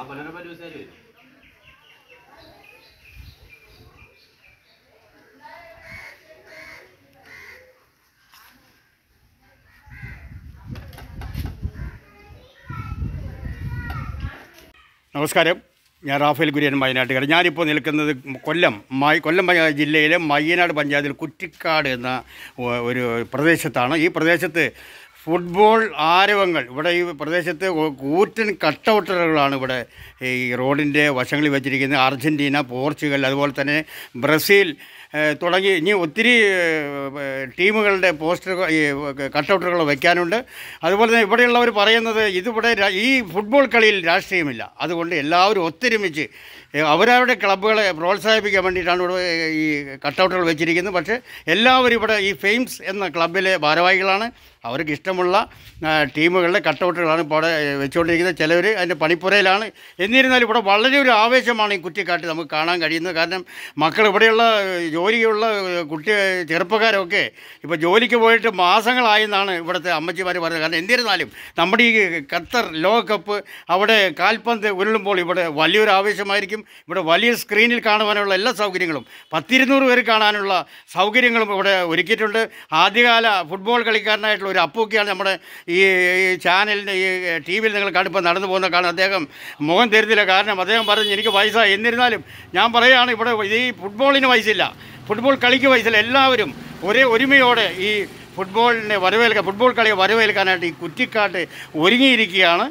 മനോരമ ന്യൂസുകാർ വരും നമസ്കാരം ഞാൻ റാഫേൽ കുര്യൻ വയനാട്ടുകാരൻ ഞാനിപ്പോൾ നിൽക്കുന്നത് കൊല്ലം മൈ കൊല്ലം പഞ്ചാ- ജില്ലയിലെ മയ്യനാട് പഞ്ചായത്തിൽ കുറ്റിക്കാട് എന്ന ഒ- ഒരു പ്രദേശത്താണ് ഈ പ്രദേശത്ത് ഫുട്ബോൾ ആരവങ്ങൾ ഇവിടെ ഈ പ്രദേശത്ത് ഒ- കൂറ്റൻ കട്ടൗട്ടറുകളാണ് ഇവിടെ ഈ റോഡിൻ്റെ വശങ്ങളിൽ വെച്ചിരിക്കുന്നത് അർജൻറ്റീന പോർച്ചുഗൽ അതുപോലെ തന്നെ ബ്രസീൽ ഏഹ്, തുടങ്ങി ഇനി ഒത്തിരി ഏഹ്, ടീമുകളുടെ പോസ്റ്ററുകൾ ഈ കട്ടൗട്ടുകൾ വയ്ക്കാനുണ്ട് അതുപോലെ തന്നെ ഇവിടെയുള്ളവർ പറയുന്നത് ഇതിവിടെ രാ- ഈ ഫുട്ബോൾ കളിയിൽ രാഷ്ട്രീയമില്ല അതുകൊണ്ട് എല്ലാവരും ഒത്തൊരുമിച്ച് ഏഹ്, അവരവരുടെ ക്ലബ്ബുകളെ പ്രോത്സാഹിപ്പിക്കാൻ വേണ്ടിയിട്ടാണ് ഇവിടെ ഈ കട്ടൗട്ടുകൾ വെച്ചിരിക്കുന്നത് പക്ഷേ എല്ലാവരും ഇവിടെ ഈ ഫെയിംസ് എന്ന ക്ലബിലെ ഭാരവാഹികളാണ് അവർക്ക് ഇഷ്ടമുള്ള ആ, ടീമുകളുടെ കട്ടൗട്ടുകളാണ് ഇപ്പോൾ അവിടെ വെച്ചുകൊണ്ടിരിക്കുന്നത് ചിലവർ അതിൻ്റെ പണിപ്പുരയിലാണ് എന്നിരുന്നാലും ഇവിടെ വളരെ ഒരു ആവേശമാണ് ഈ കുറ്റിക്കാട്ട് നമുക്ക് കാണാൻ കഴിയുന്നത് കാരണം മക്കൾ ഇവിടെയുള്ള ഏഹ്, ജോലിയുള്ള ഏഹ്, കുട്ടി ചെറുപ്പക്കാരൊക്കെ ഇപ്പോൾ ജോലിക്ക് പോയിട്ട് മാസങ്ങളായെന്നാണ് ഇവിടുത്തെ അമ്മച്ചിമാർ പറയുന്നത് കാരണം എന്നിരുന്നാലും നമ്മുടെ ഈ ഖത്തർ ലോകകപ്പ് അവിടെ കാൽപന്ത് ഉരുളുമ്പോൾ ഇവിടെ വലിയൊരു ആവേശമായിരിക്കും ഇവിടെ വലിയ സ്ക്രീനിൽ കാണുവാനുള്ള എല്ലാ സൗകര്യങ്ങളും പത്തിരുന്നൂറ് പേര് കാണാനുള്ള സൗകര്യങ്ങളും ഇവിടെ ഒരുക്കിയിട്ടുണ്ട് ആദ്യകാല ഫുട്ബോൾ കളിക്കാരനായിട്ടുള്ള ഒരു അപ്പൂക്കിയാണ് നമ്മുടെ ഈ ഈ ചാനലിൻ്റെ ഈ ടി വിയിൽ നിങ്ങൾ കാണുമ്പോൾ നടന്നു പോകുന്ന കാണാൻ അദ്ദേഹം മുഖം തരുന്നില്ല കാരണം അദ്ദേഹം പറഞ്ഞു എനിക്ക് വയസ്സായി എന്നിരുന്നാലും ഞാൻ പറയുകയാണ് ഇവിടെ ഈ ഫുട്ബോളിന് വയസ്സില്ല ഫുട്ബോൾ കളിക്ക് വയസ്സില്ല എല്ലാവരും ഒരേ ഒരുമയോടെ ഈ ഫുട്ബോളിനെ വരവേൽക്കാൻ ഫുട്ബോൾ കളിയെ വരവേൽക്കാനായിട്ട് ഈ കുറ്റിക്കാട്ട് ഒരുങ്ങിയിരിക്കുകയാണ്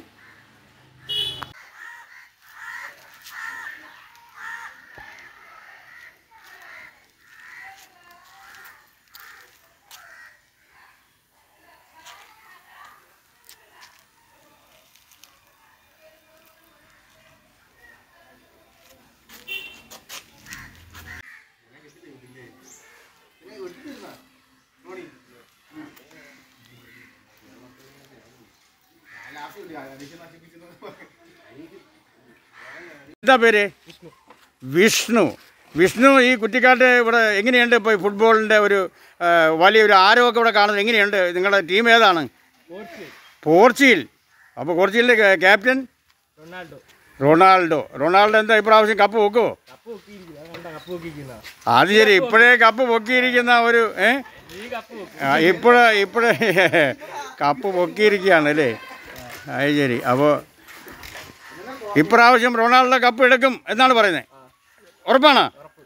എന്താ പേര് വിഷ്ണു വിഷ്ണു ഈ കുറ്റിക്കാട്ട് ഇവിടെ എങ്ങനെയുണ്ട് ഇപ്പോൾ ഈ ഫുട്ബോളിൻ്റെ ഒരു ആ, വലിയൊരു ആരവമൊക്കെ ഇവിടെ കാണുന്നത് എങ്ങനെയുണ്ട് നിങ്ങളുടെ ടീം ഏതാണ് പോർച്ചുഗൽ അപ്പോൾ പോർച്ചുഗലിൻ്റെ ക്യാ- ക്യാപ്റ്റൻ റൊണാൾഡോ റൊണാൾഡോ റൊണാൾഡോ എന്താ ഇപ്രാവശ്യം കപ്പ് പൊക്കുമോ കപ്പ് പൊക്കിയിരിക്കുന്ന കണ്ട കപ്പ് പൊക്കിക്കുന്ന അത് ശരി ഇപ്പോഴേ കപ്പ് പൊക്കിയിരിക്കുന്ന ഒരു ഏ ഈ കപ്പ് പൊക്കി ആ, ഇപ്പോഴേ ഇപ്പോഴേ കപ്പ് പൊക്കിയിരിക്കുകയാണ് അല്ലേ അത് ശരി അപ്പോൾ ഇപ്രാവശ്യം റൊണാൾഡോ കപ്പ് എടുക്കും എന്നാണ് പറയുന്നത് ഉറപ്പാണ്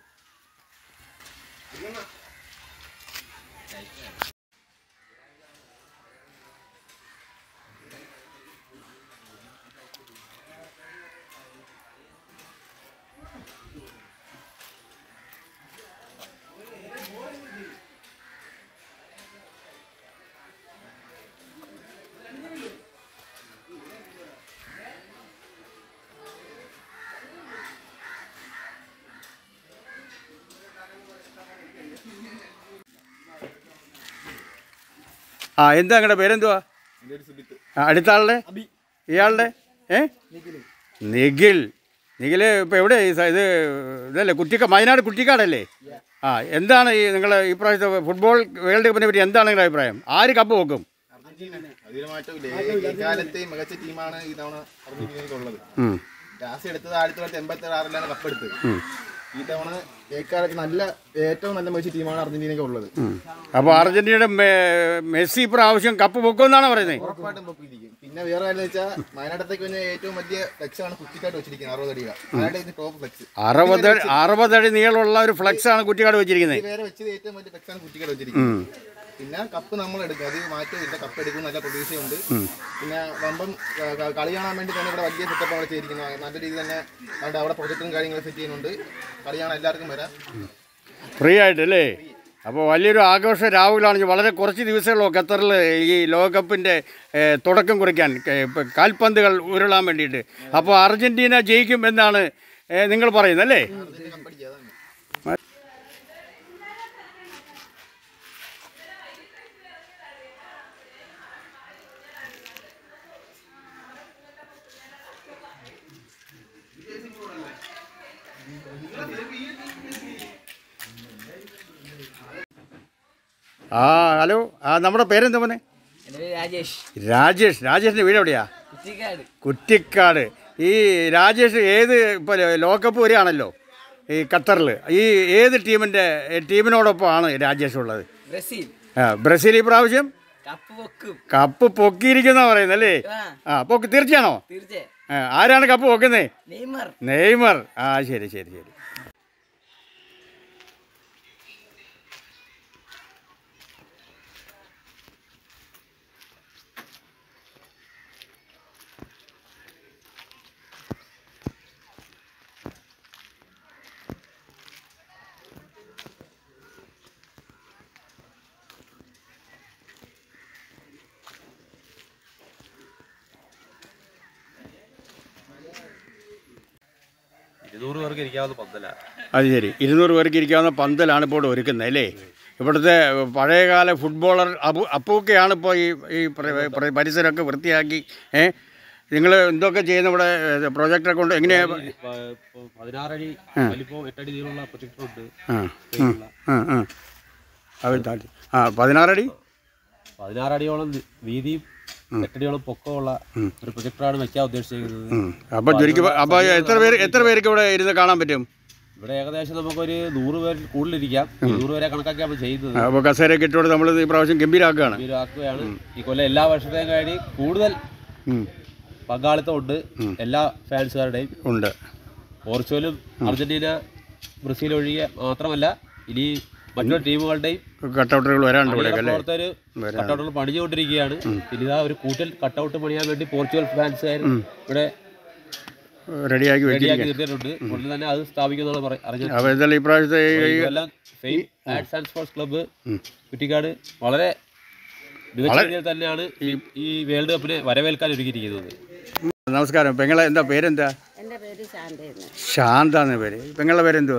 ആ എന്താ നിങ്ങളുടെ പേരെന്തുവാ ആ, അടുത്ത ആളുടെ ഇയാളുടെ ഏ നിഖിൽ നിഖിൽ ഇപ്പോൾ എവിടെ ഈ സ- ഇത് ഇതല്ലേ കുറ്റിക്ക വയനാട് കുറ്റിക്കാടല്ലേ ആ എന്താണ് ഈ നിങ്ങളുടെ ഈ പ്രാവശ്യത്തെ ഫുട്ബോൾ വേൾഡ് കപ്പിനെ പറ്റി എന്താണ് നിങ്ങളുടെ അഭിപ്രായം ആര് കപ്പ് വെക്കും അതിന് മാറ്റമില്ല ഈ കാലത്തെ മികച്ച ടീമാണ് ഈ തവണ അർജന്റീനയ്ക്കുള്ളത് ഉം. ലാസ്റ്റ് എടുത്തത് ആയിരത്തി തൊള്ളായിരത്തി എൺപത്തി ആറിലാണ് കപ്പെടുത്തത് ഈ തവണ ഏക്കാലത്ത് നല്ല ഏറ്റവും നല്ല മികച്ച ടീമാണ് അർജന്റീനയ്ക്ക് ഉള്ളത് അപ്പോൾ അർജന്റീനയുടെ മെ- മെസ്സി പ്രാവശ്യം കപ്പ് വെക്കുമെന്നാണ് പറയുന്നത് ഉറപ്പായിട്ടും പൊക്കിയിരിക്കും പിന്നെ വേറെ കാര്യം വെച്ചാൽ വയനാട്ടത്തേക്ക് പിന്നെ ഏറ്റവും വലിയ ഫ്ലെക്സ് ആണ് കുറ്റിക്കാട്ട് വെച്ചിരിക്കുന്നത് അറുപത് അടിക വയനാട്ടിൽ ടോപ്പ് ഫ്ലെക്സ് അറുപത് അറുപതടി നീളമുള്ള ഒരു ഫ്ലെക്സ് ആണ് കുറ്റിക്കാട് വെച്ചിരിക്കുന്നത് വേറെ വെച്ചത് ഏറ്റവും വലിയ ഫ്ലെക്സ് ആണ് കുറ്റിക്കാട്ട് വെച്ചിരിക്കുന്നത് പിന്നെ കപ്പ് നമ്മൾ എടുക്കും അത് മാറ്റമില്ല കപ്പ് എടുക്കും നല്ല പ്രതീക്ഷയുണ്ട് പിന്നെ വമ്പം ക- ക- കളി കാണാൻ വേണ്ടി തന്നെ ഇവിടെ വലിയ സെറ്റപ്പ് അവിടെ ചെയ്തിരിക്കുന്നത് നല്ല രീതിയിൽ തന്നെ അവിടെ അവിടെ പ്രൊജക്റ്റും കാര്യങ്ങളും സെറ്റ് ചെയ്യുന്നുണ്ട് കളി കാണാൻ എല്ലാവർക്കും വരാം ഫ്രീ ആയിട്ടല്ലേ അപ്പോൾ വലിയൊരു ആഘോഷ രാഹുലാണ് വളരെ കുറച്ച് ദിവസമുള്ളൂ ഖത്തറിൽ ഈ ലോകകപ്പിൻ്റെ ഏഹ്, തുടക്കം കുറിക്കാൻ ക- ഇപ്പൊ കാൽപന്തുകൾ ഉരുളാൻ വേണ്ടിയിട്ട് അപ്പോൾ അർജൻറ്റീന ജയിക്കും എന്നാണ് ഏഹ്, നിങ്ങൾ പറയുന്നത് അല്ലേ അർജന്റീന കപ്പടിക്കുക അതാണ് ആ ഹലോ ആ നമ്മുടെ പേരെന്താ മോനെ എൻ്റെ പേര് രാജേഷ് രാജേഷ് രാജേഷിൻ്റെ വീട് എവിടെയാ കുറ്റിക്കാട് കുറ്റിക്കാട് ഈ രാജേഷ് ഏത് ഇപ്പോൾ ലോകകപ്പ് വരികയാണല്ലോ ഈ ഖത്തറിൽ ഈ ഏത് ടീമിൻ്റെ ടീമിനോടൊപ്പമാണ് രാജേഷ് ഉള്ളത് ബ്രസീൽ ആ ബ്രസീൽ ഈ പ്രാവശ്യം കപ്പ് വെക്കും കപ്പ് പൊക്കിയിരിക്കുന്ന പറയുന്നല്ലേ ആ ആ പൊക്കി തീർച്ചയാണോ തീർച്ചയായും ആ, ആരാണ് കപ്പ് പൊക്കുന്നത് നെയ്മർ നെയ്മർ ആ ശരി ശരി ശരി ഇരുന്നൂറ് പേർക്ക് ഇരിക്കാവുന്ന പന്തല അത് ശരി ഇരുന്നൂറ് പേർക്ക് ഇരിക്കാവുന്ന പന്തലാണ് ഇപ്പോൾ ഇവിടെ ഒരുക്കുന്നത് അല്ലേ ഇവിടുത്തെ പഴയകാല ഫുട്ബോളർ അപ്പു അപ്പൂക്കയാണ് ഇപ്പോൾ ഈ ഈ പ്ര- പ്ര- പരിസരമൊക്കെ വൃത്തിയാക്കി ഏ നിങ്ങൾ എന്തൊക്കെ ചെയ്യുന്ന ഇവിടെ പ്രൊജക്ടറെ കൊണ്ട് എങ്ങനെയാ പതിനാറടി വലിപ്പം എട്ടടി നീളമുള്ള പ്രൊജക്ടർ ഉണ്ട് ആ ഉം, ആ ആ അവർ താഴ്ത്തി ആ പതിനാറടി പതിനാറടിയോളം നി- വീതിയും എട്ടടിയോളം പൊക്കമുള്ള ഒരു പ്രൊജക്ടറാണ് വെക്കാൻ ഉദ്ദേശിച്ചിരിക്കുന്നത് ഉം. അപ്പോൾ ചുരുക്കി അപ്പോൾ എത്ര പേര് എത്ര പേർക്ക് ഇവിടെ ഇരുന്ന് കാണാൻ പറ്റും ഇവിടെ ഏകദേശം നമുക്കൊരു നൂറ് പേരിൽ കൂടുതലിരിക്കാം നൂറ് പേരെ കണക്കാക്കിയാണ് നമ്മൾ ചെയ്യുന്നത് അപ്പോൾ കസേരയൊക്കെ ഇട്ടുകൊണ്ട് നമ്മൾ ഈ പ്രാവശ്യം ഗംഭീരാക്കുകയാണ് ആക്കുകയാണ് ഈ കൊല്ലം എല്ലാ വർഷത്തെയും കഴിഞ്ഞ് കൂടുതൽ ഉം. പങ്കാളിത്തം ഉണ്ട് എല്ലാ ഫാൻസുകാരുടെയും ഉണ്ട് പോർച്ചുഗലും അർജന്റീന ബ്രസീൽ ഒഴികെ മാത്രമല്ല ഇനി മറ്റുള്ള ടീമുകളുടെയും കട്ടൗട്ടുകൾ വരാണ്ട് ഇവിടെയൊക്കെ അല്ലേ പ്രവർത്തകർ കട്ടൗട്ടുകൾ പണിഞ്ഞുകൊണ്ടിരിക്കുകയാണ് പിന്നെ ഇതാ ഒരു കൂറ്റൽ കട്ടൗട്ട് പണിയാൻ വേണ്ടി പോർച്ചുഗൽ ഫാൻസുകാർ ഇവിടെ റെഡിയാക്കി വെച്ചിരിക്കുക റെഡിയാക്കി നിർത്തിയിട്ടുണ്ട് ഉടനെ തന്നെ അത് സ്ഥാപിക്കുമെന്നാണ് പറ- അറിഞ്ഞത് അപ്പോൾ എന്തായാലും ഈ പ്രാവശ്യത്തെ ഈ- ഈ ഇതെല്ലാം Fame Arts and Sports Club Kuttikkad വളരെ മികച്ച രീതിയിൽ തന്നെയാണ് ഈ- ഈ വേൾഡ് കപ്പിനെ വരവേൽക്കാൻ ഒരുക്കിയിരിക്കുന്നത് നമസ്കാരം പെങ്ങളെ എന്താ പേരെന്താ എൻ്റെ പേര് ശാന്തയെന്ന് ശാന്ത എന്ന പേര് പെങ്ങളുടെ പേരെന്തുവാ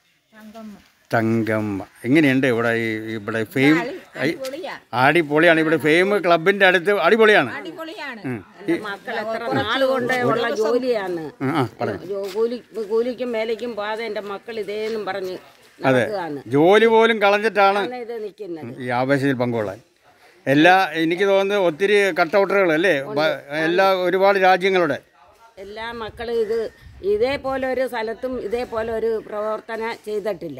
തങ്കമ്മ എങ്ങനെയുണ്ട് ഇവിടെ ഈ ഇവിടെ ഫെയിം അടിപൊളിയാണ് ഇവിടെ ഫെയിം ക്ലബിന്റെ അടുത്ത് അടിപൊളിയാണ് എൻ്റെ മക്കൾ എത്ര നാൾ കൊണ്ട് ഉള്ള ജോലിയാണ് ആ, ആ പറഞ്ഞു ജോ- കൂലി കൂലിക്കും മേലേക്കും പോകാതെ എൻ്റെ മക്കൾ ഇതേന്നും പറഞ്ഞ് നടക്കുകയാണ് ജോലി പോലും കളഞ്ഞിട്ടാണ് ആണ് ഇത് നിൽക്കുന്നത് ഈ ആവേശത്തിൽ പങ്കുകൊള്ളാൻ എല്ലാ എനിക്ക് തോന്നുന്നത് ഒത്തിരി കട്ടൗട്ടറുകൾ അല്ലേ ബ- എല്ലാ ഒരുപാട് രാജ്യങ്ങളുടെ എല്ലാ മക്കളും ഇത് ഇതേപോലെ ഒരു സ്ഥലത്തും ഇതേപോലെ ഒരു പ്രവർത്തന ചെയ്തിട്ടില്ല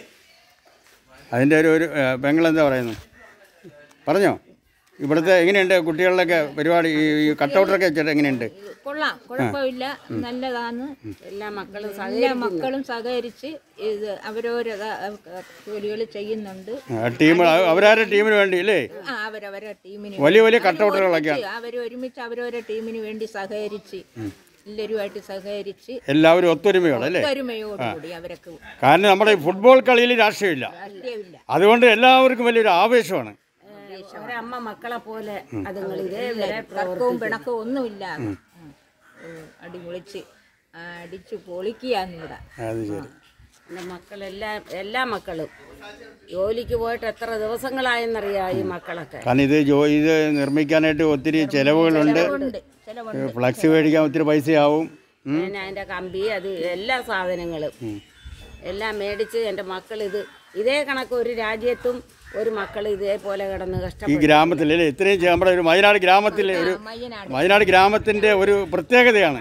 അതിൻ്റെ ഒരു ഒരു പെങ്ങളെന്താ പറയുന്നു പറഞ്ഞോ ഇവിടുത്തെ എങ്ങനെയുണ്ട് കുട്ടികളിലൊക്കെ പരിപാടി ഈ ഈ കട്ടൗട്ടറൊക്കെ ചേട്ടാ എങ്ങനെയുണ്ട് കൊള്ളാം കുഴപ്പമില്ല നല്ലതാണ് എല്ലാ മക്കളും എല്ലാ സഹകരിക്കുന്നു മക്കളും സഹകരിച്ച് ഇത് അവരോരോ ജോലികൾ ചെയ്യുന്നുണ്ട് ടീം അവരാരുടെ ടീമിന് വേണ്ടി അല്ലേ ആ അവരവരെ ടീമിന് വലിയ വലിയ കട്ടൗട്ടുകളൊക്കെയാണ് അവർ ഒരുമിച്ച് അവരവരെ ടീമിന് വേണ്ടി സഹകരിച്ച് എല്ലാവരുമായിട്ട് സഹകരിച്ച് എല്ലാവരും ഒത്തൊരുമയോടെ അല്ലേ ഒരുമയോടുകൂടി അവരൊക്കെ കാരണം നമ്മുടെ ഈ ഫുട്ബോൾ കളിയിൽ രാഷ്ട്രീയമില്ല രാഷ്ട്രീയമില്ല അതുകൊണ്ട് എല്ലാവർക്കും വലിയൊരു ആവേശമാണ് അവരെ അമ്മ മക്കളെ പോലെ അതുങ്ങൾ ഇതേവരെ തർക്കവും പിണക്കവും ഒന്നുമില്ല അടിപൊളിച്ച് ആ, അടിച്ച് പൊളിക്കുകയാണ് ഇവിടെ അത് ശരി എൻ്റെ മക്കളെല്ലാം എല്ലാ മക്കളും ജോലിക്ക് പോയിട്ട് എത്ര ദിവസങ്ങളായെന്നറിയാം ഈ മക്കളൊക്കെ കാരണം ഇത് ജോ ഇത് നിർമ്മിക്കാനായിട്ട് ഒത്തിരി ചിലവുകളുണ്ട് ഉണ്ട് ചിലവുണ്ട് ഫ്ലക്സ് മേടിക്കാൻ ഒത്തിരി പൈസയാവും ഉം. പിന്നെ അതിൻ്റെ കമ്പി അത് എല്ലാ സാധനങ്ങളും എല്ലാം മേടിച്ച് എൻ്റെ മക്കൾ ഇത് ഇതേ കണക്ക് ഒരു രാജ്യത്തും ഒരു മക്കൾ ഇതേപോലെ കിടന്ന് ഈ കഷ്ടപ്പെടും ഗ്രാമത്തിൽ അല്ലേ ഇത്രയും ചെ- നമ്മുടെ ഒരു വയനാട് ഗ്രാമത്തിലെ ഒരു മയ്യനാട് വയനാട് ഗ്രാമത്തിൻ്റെ ഒരു പ്രത്യേകതയാണ്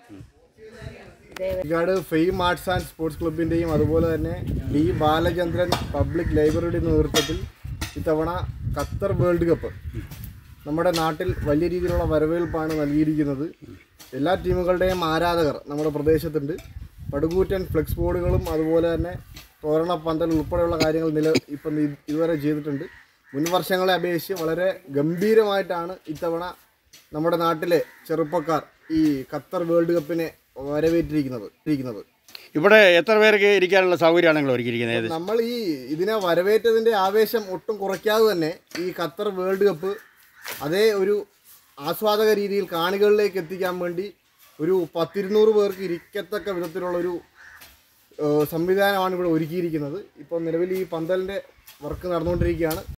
Kuttikkad Fame Arts and Sports ക്ലബിൻ്റെയും അതുപോലെ തന്നെ ഡി ബാലചന്ദ്രൻ പബ്ലിക് ലൈബ്രറിയുടെ നേതൃത്വത്തിൽ ഇത്തവണ ഖത്തർ വേൾഡ് കപ്പ് നമ്മുടെ നാട്ടിൽ വലിയ രീതിയിലുള്ള വരവേൽപ്പാണ് നൽകിയിരിക്കുന്നത് എല്ലാ ടീമുകളുടെയും ആരാധകർ നമ്മുടെ പ്രദേശത്തുണ്ട് പടുകൂറ്റൻ ഫ്ലെക്സ് ബോർഡുകളും അതുപോലെ തന്നെ തോരണ പന്തൽ ഉൾപ്പെടെയുള്ള കാര്യങ്ങൾ നില ഇപ്പം ഇത് ഇതുവരെ ചെയ്തിട്ടുണ്ട് മുൻ വർഷങ്ങളെ അപേക്ഷിച്ച് വളരെ ഗംഭീരമായിട്ടാണ് ഇത്തവണ നമ്മുടെ നാട്ടിലെ ചെറുപ്പക്കാർ ഈ ഖത്തർ വേൾഡ് കപ്പിനെ വരവേറ്റിരിക്കുന്നത് ഇരിക്കുന്നത് ഇവിടെ എത്ര പേർക്ക് ഇരിക്കാനുള്ള സൗകര്യമാണ് നിങ്ങൾ ഒരുക്കിയിരിക്കുന്നത് ഏകദേശം? നമ്മൾ ഈ ഇതിനെ വരവേറ്റതിൻ്റെ ആവേശം ഒട്ടും കുറയ്ക്കാതെ തന്നെ ഈ ഖത്തർ വേൾഡ് കപ്പ് അതേ ഒരു ആസ്വാദക രീതിയിൽ കാണികളിലേക്ക് എത്തിക്കാൻ വേണ്ടി ഒരു പത്തിരുന്നൂറ് പേർക്ക് ഇരിക്കത്തക്ക വിധത്തിലുള്ളൊരു ഏഹ്, സംവിധാനമാണ് ഇവിടെ ഒരുക്കിയിരിക്കുന്നത് ഇപ്പോൾ നിലവിൽ ഈ പന്തലിൻ്റെ വർക്ക് നടന്നുകൊണ്ടിരിക്കുകയാണ്